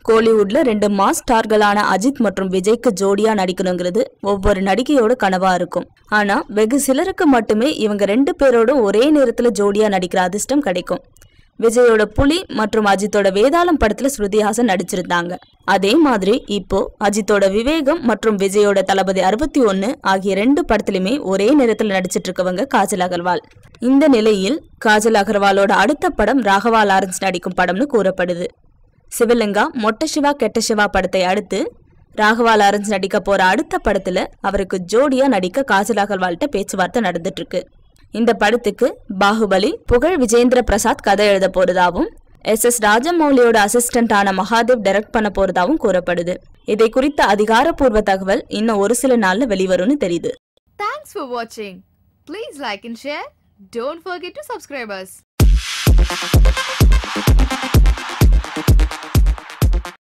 கோலிவுட்ல ரெண்டு மாஸ் ஸ்டார்களான அஜித் மற்றும் விஜய்க்கு ஜோடியா நடிக்கணுங்கிறது ஒவ்வொரு நடிகையோட கனவா இருக்கும் ஆனா வெகு சிலருக்கு மட்டுமே இவங்க ரெண்டு பேரோட ஒரே நேரத்துல ஜோடியா நடிக்கிற அதிர்ஷ்டம் கிடைக்கும் விஜயோட புலி மற்றும் அஜித்தோட வேதாளம் படத்துல ஸ்ருதிஹாசன் நடிச்சிருந்தாங்க அதே மாதிரி இப்போ அஜித்தோட விவேகம் மற்றும் விஜயோட தளபதி அறுபத்தி ஒன்னு ஆகிய ரெண்டு படத்திலுமே ஒரே நேரத்துல நடிச்சிட்டு இருக்கவங்க காஜல் அகர்வால் இந்த நிலையில் காஜல் அகர்வாலோட அடுத்த படம் ராகவா லாரன்ஸ் நடிக்கும் படம்னு கூறப்படுது சிவலிங்கா மொட்ட சிவா கெட்ட சிவா படத்தை அடுத்து ராகவா லாரன்ஸ் நடிக்க போற அடுத்த படத்துல அவருக்கு ஜோடியா நடிக்க காஜல் அகர்வால்கிட்ட பேச்சுவார்த்தை நடந்துட்டு இருக்கு இந்த படத்துக்கு பாகுபலி புகழ் விஜேந்திர பிரசாத் கதை எழுத போறதாவும் எஸ் எஸ் ராஜமௌலியோட அசிஸ்டன்டான மகாதேவ் டைரக்ட் பண்ண போறதாவும் கூறப்படுது இதை குறித்த அதிகாரப்பூர்வ தகவல் இன்னும் ஒரு சில நாள்ல வெளிவரும்னு தெரியுது Thanks for watching. Please like and share. Don't forget to subscribe us.